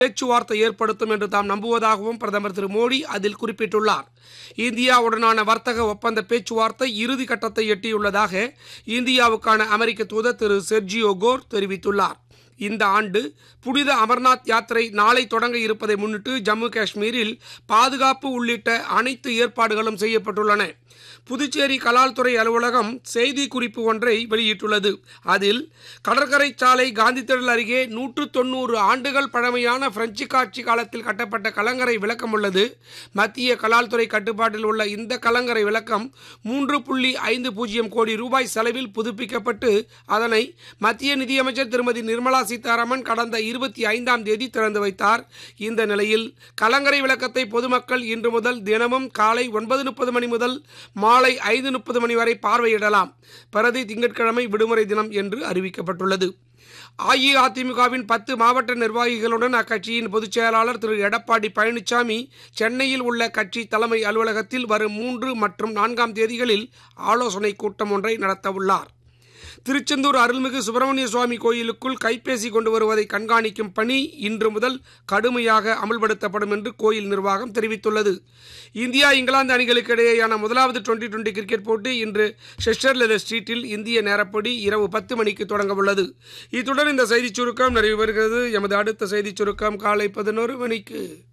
பேச்சுவார்த்தை ஏற்படுத்தும் என்று தாம் நம்புவதாகவும் பிரதமர் திரு மோடி அதில் குறிப்பிட்டுள்ளார் இந்தியாவுடனான வர்த்தக ஒப்பந்த பேச்சுவார்த்தை இறுதி கட்டத்தை எட்டியுள்ளதாக இந்தியாவுக்கான அமெரிக்க தூதர் திரு செர்ஜியோ கோர் தெரிவித்துள்ளார் இந்த ஆண்டு புனித அமர்நாத் யாத்திரை நாளை தொடங்க இருப்பதை முன்னிட்டு ஜம்மு காஷ்மீரில் பாதுகாப்பு உள்ளிட்ட அனைத்து ஏற்பாடுகளும் செய்யப்பட்டுள்ளன புதுச்சேரி கலால்துறை அலுவலகம் செய்தி குறிப்பு ஒன்றை வெளியிட்டுள்ளது அதில் கடற்கரை சாலை காந்தி திடல் அருகே நூற்று தொண்ணூறு ஆண்டுகள் பழமையான பிரெஞ்சு காட்சி காலத்தில் கட்டப்பட்ட கலங்கரை விளக்கம் உள்ளது மத்திய கலால்துறை கட்டுப்பாட்டில் உள்ள இந்த கலங்கரை விளக்கம் மூன்று புள்ளி ஐந்து பூஜ்ஜியம் கோடி ரூபாய் செலவில் புதுப்பிக்கப்பட்டு அதனை மத்திய நிதியமைச்சர் திருமதி நிர்மலா சீதாராமன் கடந்த இருபத்தி ஐந்தாம் தேதி திறந்து வைத்தார் இந்த நிலையில் கலங்கரை விளக்கத்தை பொதுமக்கள் இன்று முதல் தினமும் காலை ஒன்பது முப்பது மணி முதல் மாலை ஐந்து முப்பது மணி வரை பார்வையிடலாம் பிரதி திங்கட்கிழமை விடுமுறை தினம் என்று அறிவிக்கப்பட்டுள்ளது அஇஅதிமுகவின் பத்து மாவட்ட நிர்வாகிகளுடன் அக்கட்சியின் பொதுச் செயலாளர் திரு எடப்பாடி பழனிசாமி சென்னையில் உள்ள கட்சி தலைமை அலுவலகத்தில் வரும் மூன்று மற்றும் நான்காம் தேதிகளில் ஆலோசனை கூட்டம் ஒன்றை நடத்தவுள்ளார் திருச்செந்தூர் அருள்மிகு சுப்பிரமணிய சுவாமி கோயிலுக்குள் கைபேசி கொண்டு வருவதை கண்காணிக்கும் பணி இன்று முதல் கடுமையாக அமல்படுத்தப்படும் என்று கோயில் நிர்வாகம் தெரிவித்துள்ளது இந்தியா இங்கிலாந்து அணிகளுக்கு இடையேயான முதலாவது டுவெண்டி டுவெண்டி கிரிக்கெட் போட்டி இன்று ஷெஷர்லெதர் ஸ்ட்ரீட்டில் இந்திய நேரப்படி இரவு பத்து மணிக்கு தொடங்க உள்ளது இத்துடன் இந்த செய்திச் சுருக்கம் நிறைவு பெறுகிறது எமது அடுத்த செய்திச் சுருக்கம் காலை பதினோரு மணிக்கு